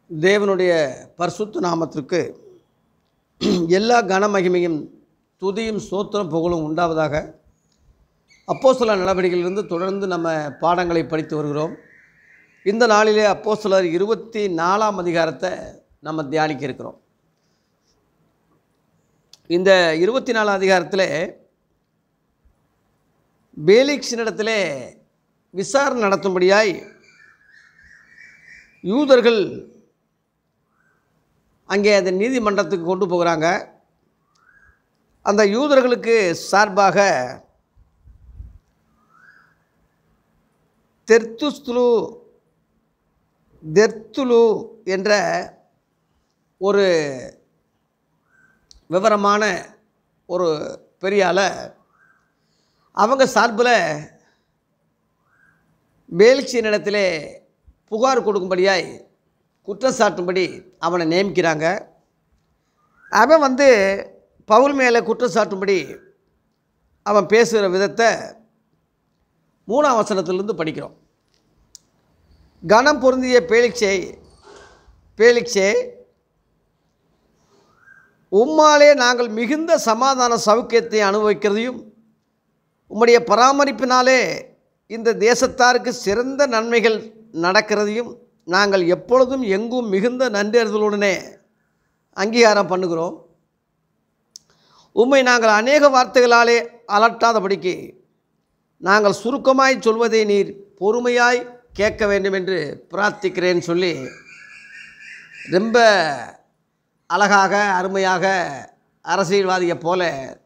தேவனுடைய பரிசுத்த நாமத்திற்கு எல்லா கனமகிமையும் துதியும் சோத்திரம் புகழும் உண்டாவதாக அப்போஸ்தல நடவடிக்கையிலிருந்து தொடர்ந்து நம்ம பாடங்களை படித்து வருகிறோம் இந்த நாளிலே அப்போஸ்தலர் இருபத்தி நாலாம் அதிகாரத்தை நம்ம தியானிக்க இருக்கிறோம் இந்த இருபத்தி நாலாம் அதிகாரத்தில் பேலிக்ஸினிடத்திலே விசாரணை நடத்தும்படியாய் யூதர்கள் அங்கே அந்த நீதிமன்றத்துக்கு கொண்டு போகிறாங்க அந்த யூதர்களுக்கு சார்பாக தெர்த்துஸ்துலு தெர்த்துலு என்ற ஒரு விவரமான ஒரு பெரிய ஆளை அவங்க சார்பில் பேல்சியனிடத்திலே புகார் கொடுக்கும்படியாய் குற்றச்சாட்டும்படி அவனை நியமிக்கிறாங்க அவன் வந்து பவுல் மேலே குற்றச்சாட்டும்படி அவன் பேசுகிற விதத்தை மூணாம் வசனத்திலிருந்து படிக்கிறோம் கனம் பொருந்திய பேலிக்ஸை பேலிக்ஸே உம்மாலே நாங்கள் மிகுந்த சமாதான சௌக்கியத்தை அனுபவிக்கிறதையும் உம்முடைய பராமரிப்பினாலே இந்த தேசத்தாருக்கு சிறந்த நன்மைகள் நடக்கிறதையும் நாங்கள் எப்பொழுதும் எங்கும் மிகுந்த நன்றியறிதலுடனே அங்கீகாரம் பண்ணுகிறோம் உம்மை நாங்கள் அநேக வார்த்தைகளாலே அலட்டாதபடிக்கு நாங்கள் சுருக்கமாய் சொல்வதை நீர் பொறுமையாய் கேட்க வேண்டும் என்று பிரார்த்திக்கிறேன்னு சொல்லி ரொம்ப அழகாக அருமையாக அரசியல்வாதியை போல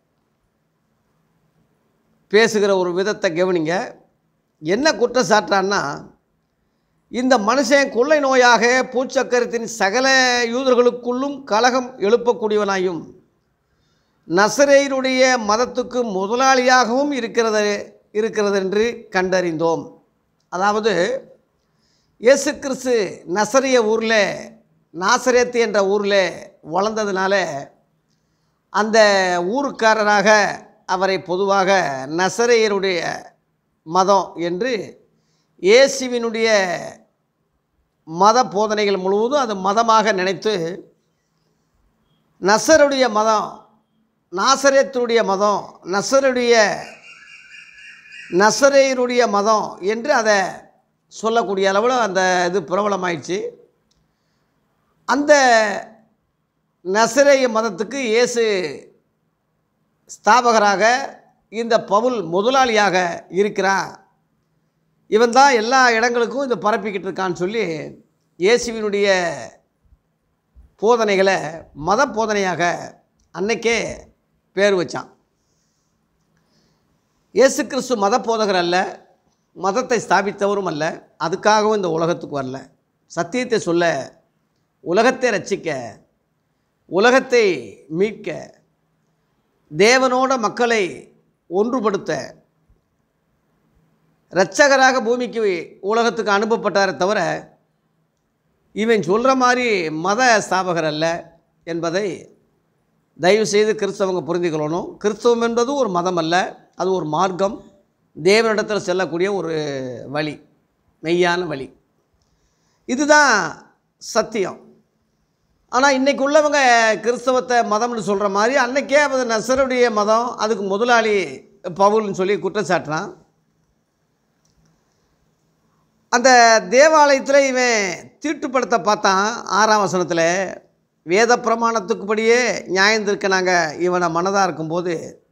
பேசுகிற ஒரு விதத்தை கவனிங்க என்ன குற்றச்சாட்டான்னா இந்த மனுஷன் கொள்ளை நோயாக பூச்சக்கரத்தின் சகல யூதர்களுக்குள்ளும் கலகம் எழுப்பக்கூடியவனாயும் நசரேயருடைய மதத்துக்கு முதலாளியாகவும் இருக்கிறது இருக்கிறது என்று கண்டறிந்தோம் அதாவது இயேசு கிறிஸ்து நசரிய ஊரில் நாசரேத்து என்ற ஊரில் வளர்ந்ததுனால அந்த ஊருக்காரராக அவரை பொதுவாக நசரேயருடைய மதம் என்று இயேசுவினுடைய மத போதனைகள் முழுவதும் அது மதமாக நினைத்து நசருடைய மதம் நாசரேத்துடைய மதம் நசருடைய நசரேயருடைய மதம் என்று அதை சொல்லக்கூடிய அளவில் அந்த இது பிரபலமாயிடுச்சு அந்த நசரேய மதத்துக்கு இயேசு ஸ்தாபகராக இந்த பவுல் முதலாளியாக இருக்கிறான் இவன் தான் எல்லா இடங்களுக்கும் இதை பரப்பிக்கிட்டு இருக்கான்னு சொல்லி இயேசுவினுடைய போதனைகளை மத போதனையாக அன்னைக்கே பேர் வச்சான் இயேசு கிறிஸ்து மத போதகர் அல்ல மதத்தை ஸ்தாபித்தவரும் அல்ல அதுக்காகவும் இந்த உலகத்துக்கு வரல சத்தியத்தை சொல்ல உலகத்தை ரட்சிக்க உலகத்தை மீட்க தேவனோட மக்களை ஒன்றுபடுத்த இரட்சகராக பூமிக்கு உலகத்துக்கு அனுப்பப்பட்டாரே தவிர இவன் சொல்கிற மாதிரி மத ஸ்தாபகர் அல்ல என்பதை தயவு செய்து கிறிஸ்தவங்க புரிந்துக்கொள்ளணும் கிறிஸ்தவம் என்பது ஒரு மதம் அல்ல அது ஒரு மார்க்கம் தேவனிடத்தில் செல்லக்கூடிய ஒரு வழி மெய்யான வழி இதுதான் சத்தியம் ஆனால் இன்றைக்கி உள்ளவங்க கிறிஸ்தவத்தை மதம்னு சொல்கிற மாதிரி அன்னைக்கே அது நசருடைய மதம் அதுக்கு முதலாளி பவுல்னு சொல்லி குற்றச்சாட்டுறான் அந்த தேவாலயத்தில் இவன் தீட்டுப்படுத்த பார்த்தான் ஆறாம் வசனத்தில் வேத பிரமாணத்துக்குப்படியே நியாயந்திருக்க நாங்கள் இவனை மனதாக இருக்கும்போது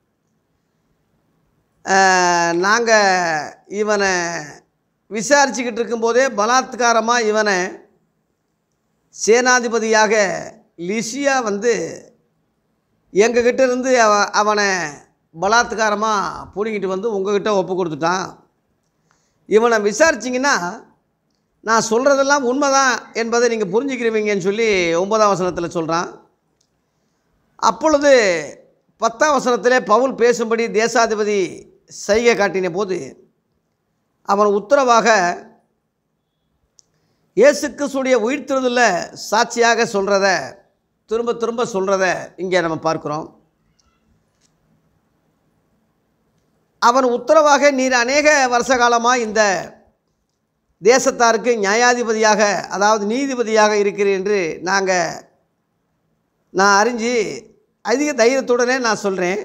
நாங்கள் இவனை விசாரிச்சுக்கிட்டு இருக்கும்போதே பலாத்காரமாக இவனை சேனாதிபதியாக லிசியா வந்து எங்ககிட்ட இருந்து அவ அவனை பலாத்காரமாக பிடிங்கிட்டு வந்து உங்ககிட்ட ஒப்பு கொடுத்துட்டான் இவனை விசாரிச்சிங்கன்னா நான் சொல்கிறதெல்லாம் உண்மைதான் என்பதை நீங்கள் புரிஞ்சுக்கிறீங்கன்னு சொல்லி ஒன்பதாம் வசனத்தில் சொல்கிறான் அப்பொழுது பத்தாம் வசனத்திலே பவுல் பேசும்படி தேசாதிபதி செய்கை காட்டின போது அவன் உத்தரவாக இயேசு கிறிஸ்துடைய உயிர்த்தெழுதலில் சாட்சியாக சொல்கிறத திரும்ப திரும்ப சொல்கிறத இங்கே நம்ம பார்க்குறோம் அவன் உத்தரவாக நீர் அநேக வருஷ காலமாக இந்த தேசத்தாருக்கு நியாயாதிபதியாக அதாவது நீதிபதியாக இருக்கிறேன் என்று நாங்கள் நான் அறிஞ்சு அதிக தைரியத்துடனே நான் சொல்கிறேன்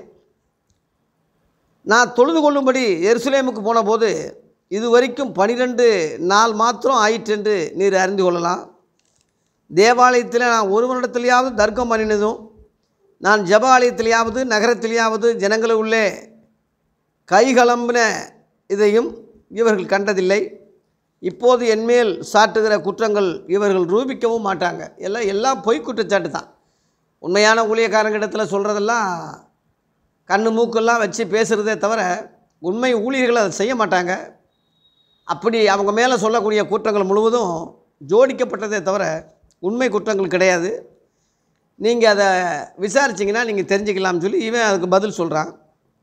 நான் தொழுது கொள்ளும்படி எருசலேமுக்கு போன போது இதுவரைக்கும் பனிரெண்டு நாள் மாத்திரம் ஆயிற்று என்று நீர் அறிந்து கொள்ளலாம் தேவாலயத்தில் நான் ஒரு வருடத்திலேயாவது தர்க்கம் பண்ணினதும் நான் ஜப ஆலயத்திலேயாவது நகரத்திலேயாவது ஜனங்களை உள்ளே கைகலம்பின இதையும் இவர்கள் கண்டதில்லை இப்போது என்மேல் சாட்டுகிற குற்றங்கள் இவர்கள் ரூபிக்கவும் மாட்டாங்க எல்லாம் எல்லாம் பொய் குற்றச்சாட்டு தான் உண்மையான ஊழியக்காரங்கிடத்தில் சொல்கிறதெல்லாம் கண்ணு மூக்கெல்லாம் வச்சு பேசுகிறதே தவிர உண்மை ஊழியர்கள் அதை செய்ய மாட்டாங்க அப்படி அவங்க மேலே சொல்லக்கூடிய குற்றங்கள் முழுவதும் ஜோடிக்கப்பட்டதே தவிர உண்மை குற்றங்கள் கிடையாது நீங்கள் அதை விசாரிச்சிங்கன்னா நீங்கள் தெரிஞ்சுக்கலாம்னு சொல்லி இவன் அதுக்கு பதில் சொல்கிறான்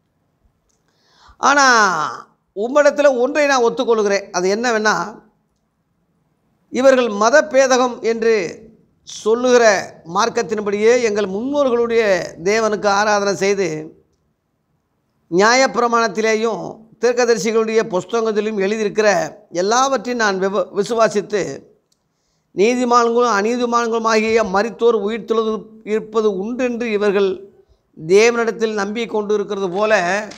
ஆனால் உம்மிடத்தில் ஒன்றை நான் ஒத்துக்கொள்கிறேன் அது என்னவென்னா இவர்கள் மத பேதகம் என்று சொல்லுகிற மார்க்கத்தின்படியே எங்கள் முன்னோர்களுடைய தேவனுக்கு ஆராதனை செய்து நியாயப்பிரமாணத்திலேயும் தீர்க்கதரிசிகளுடைய புஸ்தகத்திலும் எழுதியிருக்கிற எல்லாவற்றையும் நான் விவ விசுவாசித்து நீதிமான்களும் அநீதிமான்களுமாகிய மரித்தோர் உயிர்த்தெழுது இருப்பது உண்டென்று இவர்கள் தேவனிடத்தில் நம்பிக்கை கொண்டு இருக்கிறது போல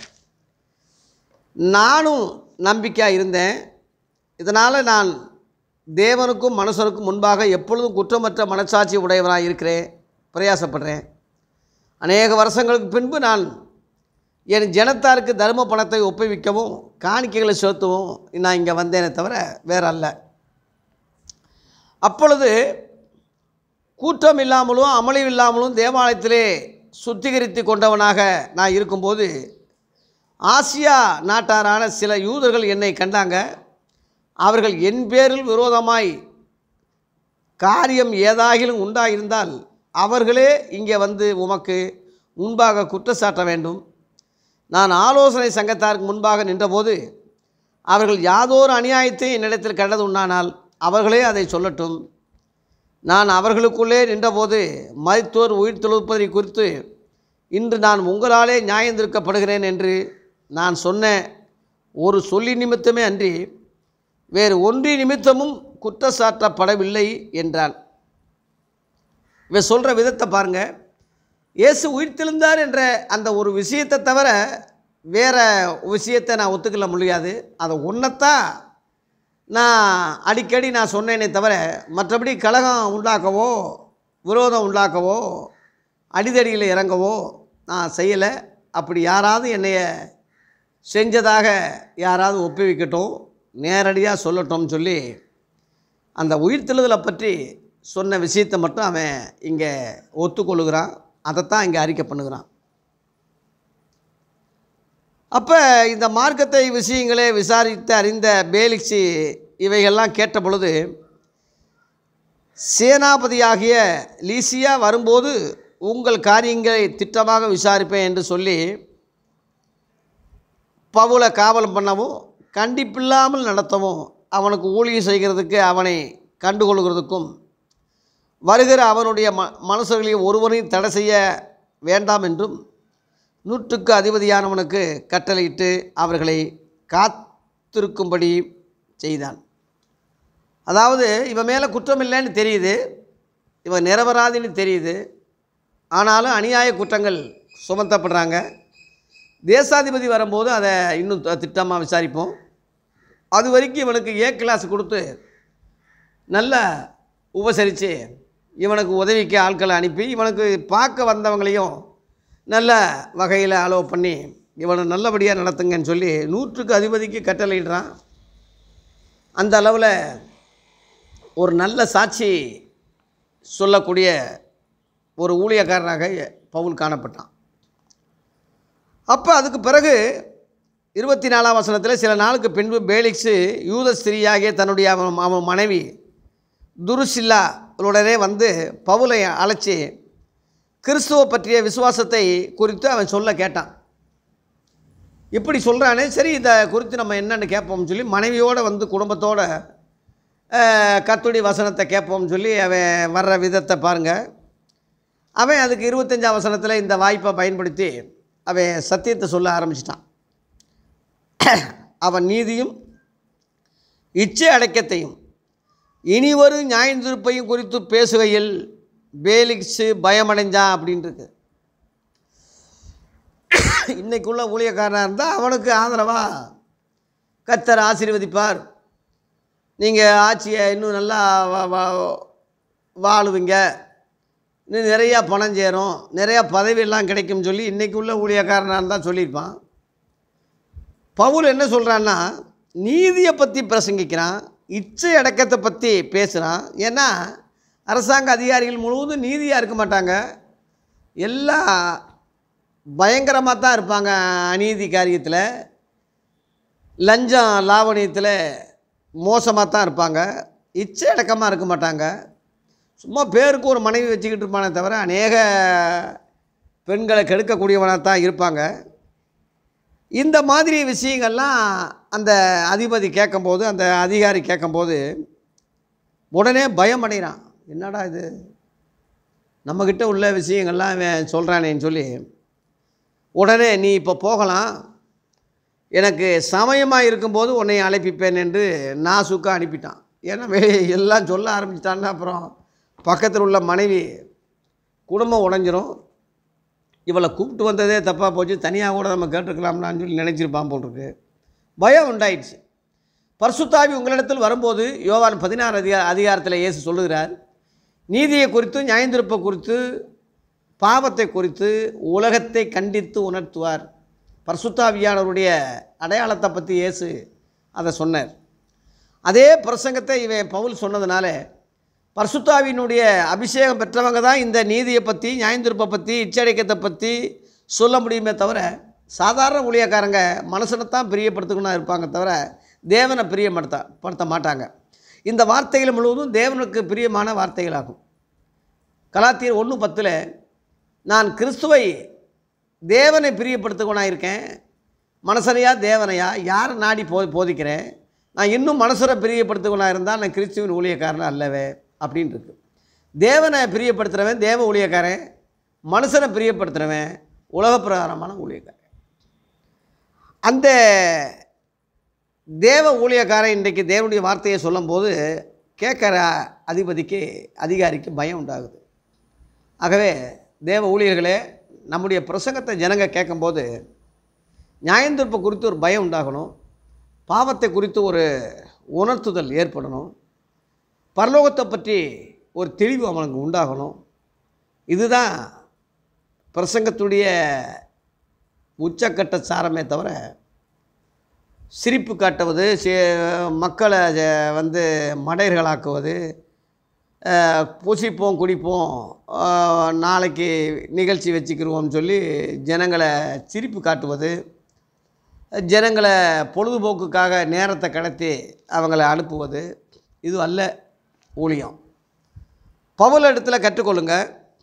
நானும் நம்பிக்கையாக இருந்தேன் இதனால் நான் தேவனுக்கும் மனுஷனுக்கும் முன்பாக எப்பொழுதும் குற்றமற்ற மனசாட்சி உடையவனாக இருக்கிறேன் பிரயாசப்படுறேன் அநேக வருஷங்களுக்கு பின்பு நான் என் ஜனத்தாருக்கு தர்ம பணத்தை ஒப்புவிக்கவும் காணிக்கைகளை செலுத்தவும் நான் இங்கே வந்தேனே தவிர வேற அல்ல அப்பொழுது கூட்டம் இல்லாமலும் அமளி இல்லாமலும் தேவாலயத்திலே சுத்திகரித்து கொண்டவனாக நான் இருக்கும்போது ஆசியா நாட்டாரான சில யூதர்கள் என்னை கண்டாங்க அவர்கள் என் பேரில் விரோதமாய் காரியம் ஏதாகிலும் உண்டாயிருந்தால் அவர்களே இங்கே வந்து உமக்கு முன்பாக குற்றச்சாட்ட வேண்டும் நான் ஆலோசனை சங்கத்தாருக்கு முன்பாக நின்றபோது அவர்கள் யாதோரு அநியாயத்தையும் என்னிடத்தில் கண்டது உண்டானால் அவர்களே அதை சொல்லட்டும் நான் அவர்களுக்குள்ளே நின்றபோது மருத்துவர் உயிர் தொழுப்பதை குறித்து இன்று நான் உங்களாலே நியாயந்திருக்கப்படுகிறேன் என்று நான் சொன்ன ஒரு சொல்லி நிமித்தமே அன்றி வேறு ஒன்றி நிமித்தமும் குற்றச்சாட்டப்படவில்லை என்றான் இவன் சொல்கிற விதத்தை பாருங்கள் இயேசு உயிர்த்தெழுந்தார் என்ற அந்த ஒரு விஷயத்தை தவிர வேறு விஷயத்தை நான் ஒத்துக்கொள்ள முடியாது அதை ஒன்றைத்தான் நான் அடிக்கடி நான் சொன்னேனே தவிர மற்றபடி கலகம் உண்டாக்கவோ விரோதம் உண்டாக்கவோ அடிதடியில் இறங்கவோ நான் செய்யலை அப்படி யாராவது என்னைய செஞ்சதாக யாராவது ஒப்புவிக்கட்டும் நேரடியாக சொல்லட்டும்னு சொல்லி அந்த உயிர்த்தெழுதலை பற்றி சொன்ன விஷயத்தை மட்டும் அவன் இங்கே ஒத்துக்கொள்ளுகிறான் அதைத்தான் இங்கே அறிக்கை பண்ணுகிறான் அப்போ இந்த மார்க்கத்தை விஷயங்களே விசாரித்து அறிந்த பேலிக்ஸி இவைகள்லாம் கேட்ட பொழுது சேனாபதியாகிய லீசியா வரும்போது உங்கள் காரியங்களை திட்டமாக விசாரிப்பேன் என்று சொல்லி பவுலை காவல் பண்ணவும் கண்டிப்பில்லாமல் நடத்தவும் அவனுக்கு ஊழியம் செய்கிறதுக்கு அவனை கண்டுகொள்கிறதுக்கும் வருகிற அவனுடைய ம மனுஷர்களில் ஒருவரையும் தடை செய்ய வேண்டாம் என்றும் நூற்றுக்கு அதிபதியானவனுக்கு கட்டளையிட்டு அவர்களை காத்திருக்கும்படி செய்தான் அதாவது இவன் மேலே குற்றம் இல்லைன்னு தெரியுது இவன் நிரபராதின்னு தெரியுது ஆனாலும் அநியாய குற்றங்கள் சுமத்தப்படுறாங்க தேசாதிபதி வரும்போது அதை இன்னும் திட்டமாக விசாரிப்போம் அது வரைக்கும் இவனுக்கு ஏ கிளாஸ் கொடுத்து நல்ல உபசரித்து இவனுக்கு உதவிக்கு ஆட்களை அனுப்பி இவனுக்கு பார்க்க வந்தவங்களையும் நல்ல வகையில் அலோவ் பண்ணி இவனை நல்லபடியாக நடத்துங்கன்னு சொல்லி நூற்றுக்கு அதிபதிக்கு கட்டளையிடுறான் அந்த அளவில் ஒரு நல்ல சாட்சி சொல்லக்கூடிய ஒரு ஊழியக்காரனாக பவுல் காணப்பட்டான் அப்போ அதுக்கு பிறகு இருபத்தி நாலாம் வசனத்தில் சில நாளுக்கு பின்பு பேலிக்ஸு யூத ஸ்திரீயாகிய தன்னுடைய அவன் அவன் மனைவி துருசில்லா உடனே வந்து பவுலை அழைச்சி கிறிஸ்துவ பற்றிய விசுவாசத்தை குறித்து அவன் சொல்ல கேட்டான் இப்படி சொல்கிறானே சரி இதை குறித்து நம்ம என்னென்னு கேட்போம்னு சொல்லி மனைவியோடு வந்து குடும்பத்தோட கத்துடி வசனத்தை கேட்போம்னு சொல்லி அவன் வர்ற விதத்தை பாருங்கள் அவன் அதுக்கு இருபத்தஞ்சாம் வசனத்தில் இந்த வாய்ப்பை பயன்படுத்தி அவன் சத்தியத்தை சொல்ல ஆரம்பிச்சிட்டான் அவன் நீதியும் இச்சை அடக்கத்தையும் இனிவரும் நியாயந்திருப்பையும் குறித்து பேசுகையில் பேலிக்ஸு பயமடைஞ்சான் அப்படின்ட்டு இன்னைக்குள்ள ஊழியக்காரனாக இருந்தால் அவனுக்கு ஆதரவாக கத்தர் ஆசீர்வதிப்பார் நீங்கள் ஆட்சியை இன்னும் நல்லா வா- வா- வாழுவீங்க இன்னும் நிறையா பணம் சேரும் நிறையா பதவியெல்லாம் கிடைக்கும்னு சொல்லி இன்றைக்கி உள்ள ஊழியக்காரனாக தான் சொல்லியிருப்பான் பவுல் என்ன சொல்கிறான்னா நீதியை பற்றி பிரசங்கிக்கிறான் இச்சை அடக்கத்தை பற்றி பேசுகிறான் ஏன்னா அரசாங்க அதிகாரிகள் முழுவதும் நீதியாக இருக்க மாட்டாங்க எல்லாம் பயங்கரமாக தான் இருப்பாங்க அநீதி காரியத்தில் லஞ்சம் லாவணியத்தில் மோசமாக தான் இருப்பாங்க இச்சை அடக்கமாக இருக்க மாட்டாங்க சும்மா பேருக்கு ஒரு மனைவி வச்சுக்கிட்டு இருப்பானே தவிர அநேக பெண்களை கெடுக்கக்கூடியவனாக தான் இருப்பாங்க இந்த மாதிரி விஷயங்கள்லாம் அந்த அதிபதி கேட்கும்போது அந்த அதிகாரி கேட்கும்போது உடனே பயம் அடைகிறான் என்னடா இது நம்மக்கிட்ட உள்ள விஷயங்கள்லாம் இவன் சொல்கிறானேன்னு சொல்லி உடனே நீ இப்போ போகலாம் எனக்கு சமயமாக இருக்கும்போது உன்னை அழைப்பிப்பேன் என்று நாசுக்காக அனுப்பிட்டான் ஏன்னா வெளியே எல்லாம் சொல்ல ஆரம்பிச்சிட்டான்னா அப்புறம் பக்கத்தில் உள்ள மனைவி குடும்பம் உடஞ்சிரும் இவளை கூப்பிட்டு வந்ததே தப்பாக போச்சு தனியாக கூட நம்ம கேட்டிருக்கலாம்லான்னு சொல்லி நினச்சிருப்பான் போல் இருக்கு பயம் உண்டாயிடுச்சு பர்சுத்தாவி உங்களிடத்தில் வரும்போது யோவான் பதினாறு அதிகா அதிகாரத்தில் இயேசு சொல்லுகிறார் நீதியை குறித்து நியாயந்திருப்பை குறித்து பாவத்தை குறித்து உலகத்தை கண்டித்து உணர்த்துவார் பர்சுத்தாவியானவருடைய அடையாளத்தை பற்றி இயேசு அதை சொன்னார் அதே பிரசங்கத்தை இவன் பவுல் சொன்னதுனால பர்சுத்தாவினுடைய அபிஷேகம் பெற்றவங்க தான் இந்த நீதியை பற்றி நியாயந்திருப்பை பற்றி இச்சடைக்கத்தை பற்றி சொல்ல முடியுமே தவிர சாதாரண ஊழியக்காரங்க மனுஷனைத்தான் பிரியப்படுத்துக்கணும் இருப்பாங்க தவிர தேவனை பிரியப்படுத்த படுத்த மாட்டாங்க இந்த வார்த்தைகள் முழுவதும் தேவனுக்கு பிரியமான வார்த்தைகளாகும் கலாத்தியர் ஒன்று பத்தில் நான் கிறிஸ்துவை தேவனை பிரியப்படுத்துக்கணும் இருக்கேன் மனசனையா தேவனையா யாரை நாடி போ போதிக்கிறேன் நான் இன்னும் மனசரை பிரியப்படுத்துக்கணும் இருந்தால் நான் கிறிஸ்துவின் ஊழியக்காரன் அல்லவே அப்படின்னு இருக்கு தேவனை பிரியப்படுத்துகிறவன் தேவ ஊழியக்காரன் மனுஷனை பிரியப்படுத்துகிறவன் உலக பிரகாரமான ஊழியக்காரன் அந்த தேவ ஊழியக்காரன் இன்றைக்கு தேவனுடைய வார்த்தையை சொல்லும்போது கேட்குற அதிபதிக்கு அதிகாரிக்கு பயம் உண்டாகுது ஆகவே தேவ ஊழியர்களே நம்முடைய பிரசங்கத்தை ஜனங்க கேட்கும்போது நியாயந்திருப்பு குறித்து ஒரு பயம் உண்டாகணும் பாவத்தை குறித்து ஒரு உணர்த்துதல் ஏற்படணும் பரலோகத்தை பற்றி ஒரு தெளிவு அவனுக்கு உண்டாகணும் இதுதான் பிரசங்கத்துடைய உச்சக்கட்ட சாரமே தவிர சிரிப்பு காட்டுவது சி- மக்களை ஜ- வந்து மடையர்களாக்குவது அஹ், பூசிப்போம் குடிப்போம் அஹ், நாளைக்கு நிகழ்ச்சி வச்சுக்கிருவோம்னு சொல்லி ஜனங்களை சிரிப்பு காட்டுவது ஜனங்களை பொழுதுபோக்குக்காக நேரத்தை கடத்தி அவங்கள அனுப்புவது இது அல்ல ஊழியம் பவுல் இடத்துல கற்றுக்கொள்ளுங்க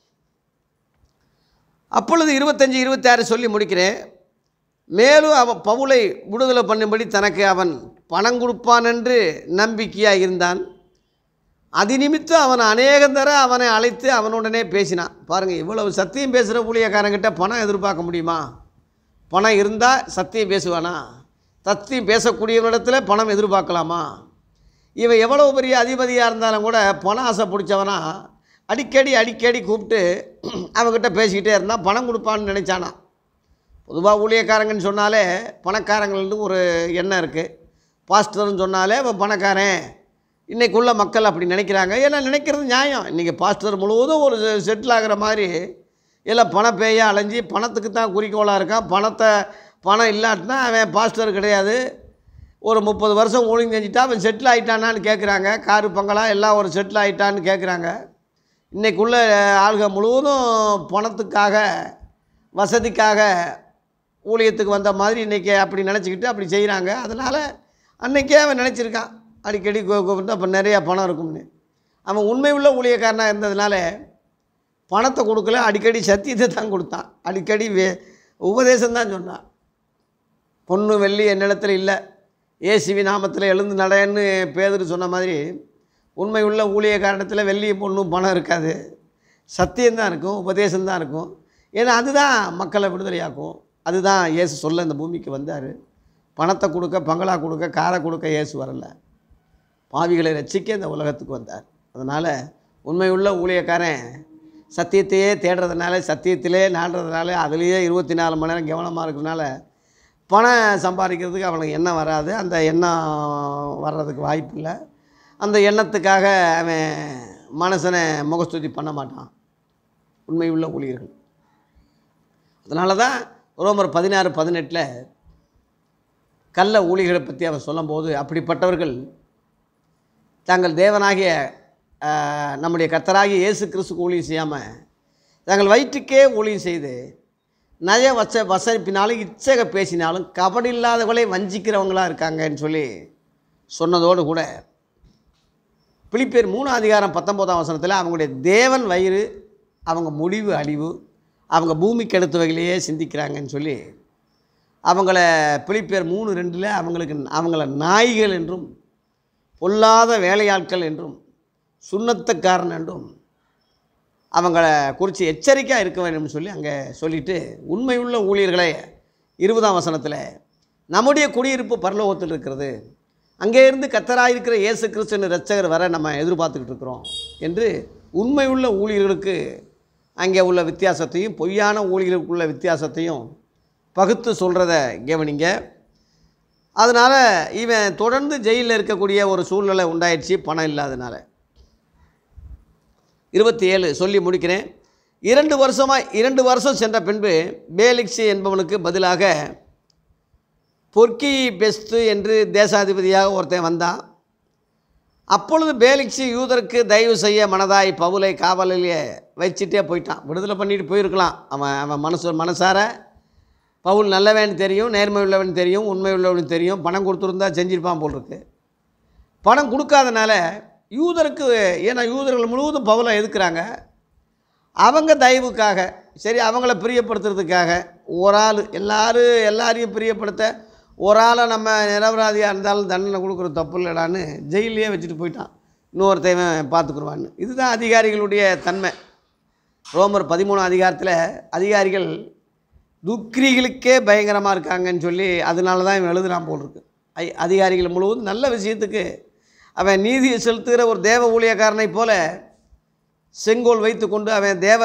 அப்பொழுது இருபத்தஞ்சி இருபத்தாறு சொல்லி முடிக்கிறேன் மேலும் அவன் பவுலை விடுதலை பண்ணும்படி தனக்கு அவன் பணம் கொடுப்பான் என்று நம்பிக்கையாக இருந்தான் அது நிமித்தம் அவன் அநேகம் தர அவனை அழைத்து அவனுடனே பேசினான் பாருங்கள் இவ்வளவு சத்தியம் பேசுகிற ஊழியக்காரங்கிட்ட பணம் எதிர்பார்க்க முடியுமா பணம் இருந்தால் சத்தியம் பேசுவானா சத்தியம் பேசக்கூடியவனிடத்துல பணம் எதிர்பார்க்கலாமா இவன் எவ்வளோ பெரிய அதிபதியாக இருந்தாலும் கூட பண ஆசை பிடிச்சவனா அடிக்கடி அடிக்கடி கூப்பிட்டு அவங்ககிட்ட பேசிக்கிட்டே இருந்தால் பணம் கொடுப்பான்னு நினச்சானா பொதுவாக ஊழியக்காரங்கன்னு சொன்னாலே பணக்காரங்கள்னு ஒரு எண்ணம் இருக்குது பாஸ்டர்னு சொன்னாலே அவன் பணக்காரன் இன்றைக்குள்ள மக்கள் அப்படி நினைக்கிறாங்க ஏன்னா நினைக்கிறது நியாயம் இன்றைக்கி பாஸ்டர் முழுவதும் ஒரு செட்டில் ஆகிற மாதிரி எல்லாம் பணப்பேயாக அலைஞ்சி பணத்துக்கு தான் குறிக்கோளாக இருக்கான் பணத்தை பணம் இல்லாட்டினா அவன் பாஸ்டர் கிடையாது ஒரு முப்பது வருஷம் ஊழியம் செஞ்சுட்டா அவன் செட்டில் ஆகிட்டானான்னு கேட்குறாங்க காரு பங்களா எல்லாம் ஒரு செட்டில் ஆகிட்டான்னு கேட்குறாங்க இன்றைக்குள்ள ஆள்க முழுவதும் பணத்துக்காக வசதிக்காக ஊழியத்துக்கு வந்த மாதிரி இன்றைக்கி அப்படி நினச்சிக்கிட்டு அப்படி செய்கிறாங்க அதனால் அன்றைக்கே அவன் நினச்சிருக்கான் அடிக்கடி கூ- கூப்பிட்டு அப்போ நிறையா பணம் இருக்கும்னு அவன் உண்மை உள்ள ஊழியக்காரனாக இருந்ததுனால பணத்தை கொடுக்கல அடிக்கடி சத்தியத்தை தான் கொடுத்தான் அடிக்கடி வே உபதேசம் தான் சொன்னான் பொண்ணு வெள்ளி என்னிடத்துல இல்லை ஏசிவி நாமத்தில் எழுந்து நடன்னு பேதர் சொன்ன மாதிரி உண்மை உள்ள ஊழியக்காரத்தில் வெள்ளி பொண்ணும் பணம் இருக்காது சத்தியம்தான் இருக்கும் உபதேசம்தான் இருக்கும் ஏன்னா அதுதான் மக்களை விடுதலையாக்கும் அதுதான் இயேசு சொல்ல இந்த பூமிக்கு வந்தார் பணத்தை கொடுக்க பங்களா கொடுக்க காரை கொடுக்க இயேசு வரல பாவிகளை ரட்சிக்க இந்த உலகத்துக்கு வந்தார் அதனால் உண்மையுள்ள ஊழியக்காரன் சத்தியத்தையே தேடுறதுனால சத்தியத்திலே நாடுறதுனால அதுலேயே இருபத்தி நாலு மணி நேரம் கவனமாக இருக்கிறதுனால பணம் சம்பாதிக்கிறதுக்கு அவனுக்கு எண்ணம் வராது அந்த எண்ணம் வர்றதுக்கு வாய்ப்பு இல்லை அந்த எண்ணத்துக்காக அவன் மனுஷனை முகஸ்துதி பண்ண மாட்டான் உண்மையுள்ள ஊழியர்கள் அதனால தான் ரோமர் பதினாறு பதினெட்டில் கள்ள ஊழியர்களை பற்றி அவர் சொல்லும்போது அப்படிப்பட்டவர்கள் தாங்கள் தேவனாகிய ஆஹ், நம்முடைய கர்த்தராகிய இயேசு கிறிஸ்துக்கு ஊழியம் செய்யாமல் தாங்கள் வயிற்றுக்கே ஊழியம் செய்து நய வச்ச வசனிப்பினாலும் இச்சக பேசினாலும் கபடி இல்லாதவளை வஞ்சிக்கிறவங்களா இருக்காங்கன்னு சொல்லி சொன்னதோடு கூட பிலிப்பேர் மூணு அதிகாரம் பத்தொம்போதாம் வசனத்தில் அவங்களுடைய தேவன் வயிறு அவங்க முடிவு அழிவு அவங்க பூமிக்கு அடுத்த வகையிலேயே சிந்திக்கிறாங்கன்னு சொல்லி அவங்கள பிலிப்பேர் மூணு ரெண்டில் அவங்களுக்கு அவங்கள நாய்கள் என்றும் பொல்லாத வேலையாட்கள் என்றும் சுண்ணத்தக்காரன் என்றும் அவங்கள குறித்து எச்சரிக்கையாக இருக்க வேண்டும்னு சொல்லி அங்கே சொல்லிட்டு உண்மையுள்ள ஊழியர்களை இருபதாம் வசனத்தில் நம்முடைய குடியிருப்பு பரலோகத்தில் இருக்கிறது அங்கே இருந்து கத்தராயிருக்கிற இயேசு கிறிஸ்துவின் இரட்சகர் வர நம்ம எதிர்பார்த்துக்கிட்டு இருக்கிறோம் என்று உண்மையுள்ள ஊழியர்களுக்கு அங்கே உள்ள வித்தியாசத்தையும் பொய்யான ஊழியர்களுக்கு உள்ள வித்தியாசத்தையும் பகுத்து சொல்கிறத கவனிங்க அதனால் இவன் தொடர்ந்து ஜெயிலில் இருக்கக்கூடிய ஒரு சூழ்நிலை உண்டாயிடுச்சு பணம் இல்லாதனால இருபத்தி ஏழு சொல்லி முடிக்கிறேன் இரண்டு வருஷமாக இரண்டு வருஷம் சென்ற பின்பு பேலிக்ஸ் என்பவனுக்கு பதிலாக பொர்க்கி பெஸ்து என்று தேசாதிபதியாக ஒருத்தன் வந்தான் அப்பொழுது பேலிக்ஸ் யூதருக்கு தயவு செய்ய மனதாய் பவுலை காவலிலே வச்சுட்டே போயிட்டான் விடுதலை பண்ணிட்டு போயிருக்கலாம் அவன் அவன் மனசு மனசார பவுல் நல்லவன் தெரியும் நேர்மை உள்ளவன் தெரியும் உண்மை உள்ளவன் தெரியும் பணம் கொடுத்துருந்தா செஞ்சிருப்பான் போல் இருக்கு பணம் கொடுக்காதனால யூதருக்கு ஏன்னா யூதர்கள் முழுவதும் பவுலை எதுக்குறாங்க அவங்க தயவுக்காக சரி அவங்கள பிரியப்படுத்துறதுக்காக ஒரு ஆள் எல்லாரும் எல்லாரையும் பிரியப்படுத்த ஒரு ஆளை நம்ம நிரபராதியாக இருந்தாலும் தண்டனை கொடுக்குற தப்பு இல்லடான்னு ஜெயிலே வச்சுட்டு போயிட்டான் இன்னொருத்தவன் பார்த்துக்குருவான்னு இதுதான் அதிகாரிகளுடைய தன்மை ரோமர் பதிமூணு அதிகாரத்தில் அதிகாரிகள் துக்கிரிகளுக்கே பயங்கரமாக இருக்காங்கன்னு சொல்லி அதனால தான் இவன் எழுதுறான் போல் இருக்கு ஐ அதிகாரிகள் முழுவதும் நல்ல விஷயத்துக்கு அவன் நீதியை செலுத்துகிற ஒரு தேவ ஊழியக்காரனைப் போல செங்கோல் வைத்துக்கொண்டு அவன் தேவ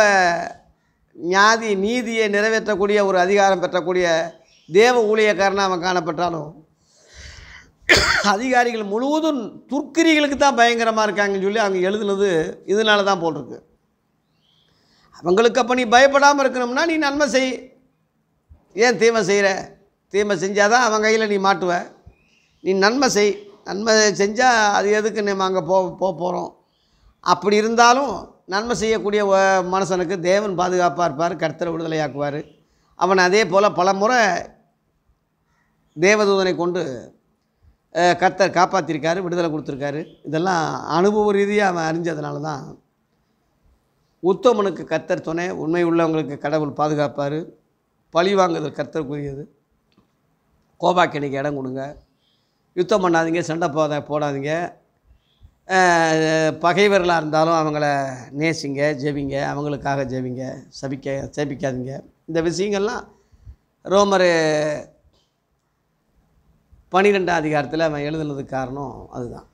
ஞாதி நீதியை நிறைவேற்றக்கூடிய ஒரு அதிகாரம் பெற்றக்கூடிய தேவ ஊழியக்காரனாக அவன் காணப்பட்டாலும் அதிகாரிகள் முழுவதும் துர்க்கிரிகளுக்கு தான் பயங்கரமாக இருக்காங்கன்னு சொல்லி அவங்க எழுதுனது இதனால தான் போல் இருக்கு அவங்களுக்கு அப்போ நீ பயப்படாமல் இருக்கணும்னா நீ நன்மை செய் ஏன் தீமை செய்கிற தீமை செஞ்சால் தான் அவன் கையில் நீ மாட்டுவ நீ நன்மை செய் நன்மை செஞ்சால் அது எதுக்கு நம்ம அங்கே போ போக போகிறோம் அப்படி இருந்தாலும் நன்மை செய்யக்கூடிய ஒ- மனுஷனுக்கு தேவன் பாதுகாப்பாக இருப்பார் கர்த்தரை விடுதலையாக்குவார் அவன் அதே போல் பல முறை தேவதூதனை கொண்டு அஹ், கர்த்தர் காப்பாற்றிருக்காரு விடுதலை கொடுத்துருக்காரு இதெல்லாம் அனுபவ ரீதியாக அவன் அறிஞ்சதுனால தான் உத்தமனுக்கு கர்த்தர் துணை உண்மை உள்ளவங்களுக்கு கடவுள் பாதுகாப்பார் பழி வாங்குதல் கர்த்தருக்குரியது கோபாக்கணிக்கு இடம் கொடுங்க யுத்தம் பண்ணாதீங்க சண்டை போத போடாதீங்க அஹ், பகைவர்களாக இருந்தாலும் அவங்கள நேசிங்க ஜெபிங்க அவங்களுக்காக ஜெபிங்க சபிக்க சபிக்காதீங்க இந்த விஷயங்கள்லாம் ரோமர் பன்னிரெண்டாம் அதிகாரத்தில் அவன் எழுதுனதுக்கு காரணம் அதுதான்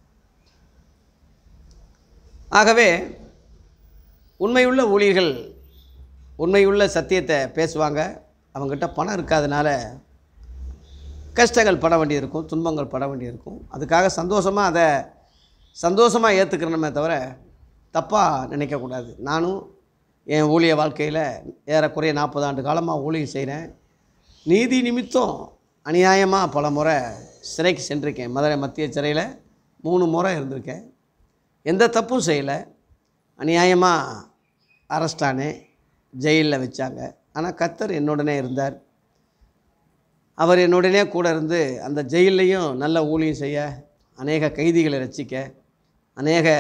ஆகவே உண்மையுள்ள ஊழியர்கள் உண்மையுள்ள சத்தியத்தை பேசுவாங்க அவங்ககிட்ட பணம் இருக்காதனால கஷ்டங்கள் பட வேண்டியிருக்கும் துன்பங்கள் பட வேண்டியிருக்கும் அதுக்காக சந்தோஷமாக அதை சந்தோஷமாக ஏற்றுக்கிறணுமே தவிர தப்பாக நினைக்கக்கூடாது நானும் என் ஊழிய வாழ்க்கையில் ஏறக்குறைய நாற்பது ஆண்டு காலமாக ஊழியம் செய்கிறேன் நீதி நிமித்தம் அநியாயமாக பல முறை சிறைக்கு சென்றிருக்கேன் மதுரை மத்திய சிறையில் மூணு முறை இருந்திருக்கேன் எந்த தப்பும் செய்யலை அநியாயமாக அரெஸ்ட் ஆனேன் ஜெயிலில் வச்சாங்க ஆனால் கத்தர் என்னுடனே இருந்தார் அவர் என்னுடனே கூட இருந்து அந்த ஜெயில்லையும் நல்ல ஊழியம் செய்ய அநேக கைதிகளை ரசிக்க அநேக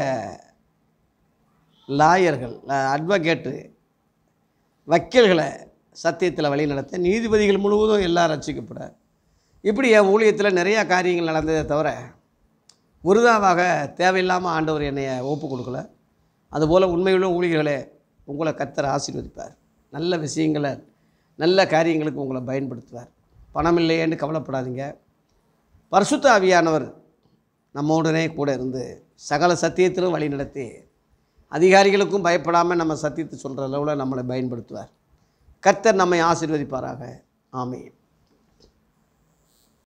லாயர்கள் அட்வொகேட்டு வக்கீல்களை சத்தியத்தில் வழி நடத்த நீதிபதிகள் முழுவதும் எல்லாம் ரசிக்கப்படார் இப்படி என் ஊழியத்தில் நிறையா காரியங்கள் நடந்ததே தவிர விருதாவாக தேவையில்லாமல் ஆண்டவர் என்னை ஒப்பு கொடுக்கல அதுபோல் உண்மையுள்ள ஊழியர்களே உங்களை கத்தர் ஆசீர்வதிப்பார் நல்ல விஷயங்களை நல்ல காரியங்களுக்கு உங்களை பயன்படுத்துவார் பணம் இல்லையேன்னு கவலைப்படாதீங்க பரிசுத்த ஆவியானவர் நம்முடனே கூட இருந்து சகல சத்தியத்திலும் வழி நடத்தி அதிகாரிகளுக்கும் பயப்படாமல் நம்ம சத்தியத்தை சொல்கிற அளவில் நம்மளை பயன்படுத்துவார் கர்த்தர் நம்மை ஆசீர்வதிப்பாராக ஆமென்